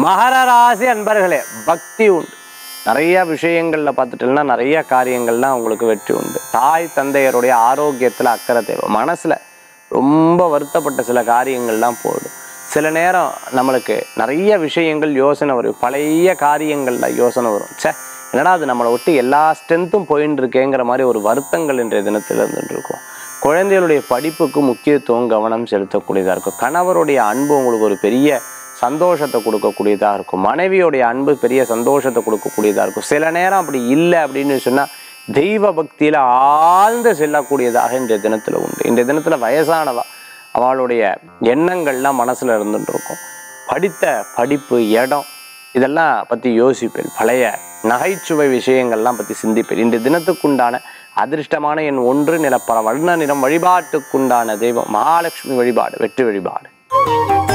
மகர ராசி அன்பர்களே பக்தி உண்டு நிறைய விஷயங்கள்ல பார்த்துட்டோம்னா நிறைய காரியங்கள்லாம் உங்களுக்கு வெற்றி உண்டு தாய் தந்தையருடைய ஆரோக்கியத்துல அக்கறை தேவை மனசுல ரொம்ப வருத்தப்பட்ட சில காரியங்கள்லாம் போயிடும் சில நேரம் நம்மளுக்கு நிறைய விஷயங்கள் யோசனை வரும் பழைய காரியங்கள்ல யோசனை வரும் ச்சே என்னடா அது நம்மளை விட்டு எல்லா ஸ்ட்ரென்த்தும் போயின்னு இருக்கேங்கிற மாதிரி ஒரு வருத்தங்கள் இன்றைய தினத்தில் இருந்துட்டு இருக்கும் குழந்தைகளுடைய படிப்புக்கு முக்கியத்துவம் கவனம் செலுத்தக்கூடியதாக இருக்கும் கணவருடைய அன்பு உங்களுக்கு ஒரு பெரிய சந்தோஷத்தை கொடுக்கக்கூடியதாக இருக்கும் மனைவியோடைய அன்பு பெரிய சந்தோஷத்தை கொடுக்கக்கூடியதாக இருக்கும் சில நேரம் அப்படி இல்லை அப்படின்னு சொன்னால் தெய்வ பக்தியில் ஆழ்ந்து செல்லக்கூடியதாக இன்றைய தினத்தில் உண்டு இன்றைய தினத்தில் வயசானவா அவளுடைய எண்ணங்கள்லாம் மனசில் இருந்துட்டு இருக்கும் படித்த படிப்பு இடம் இதெல்லாம் பற்றி யோசிப்பேன் பழைய நகைச்சுவை விஷயங்கள்லாம் பற்றி சிந்திப்பேன் இன்றைய தினத்துக்குண்டான அதிர்ஷ்டமான என் ஒன்று நிலப்பர வர்ண நிறம் வழிபாட்டுக்குண்டான தெய்வம் மகாலட்சுமி வழிபாடு வெற்றி வழிபாடு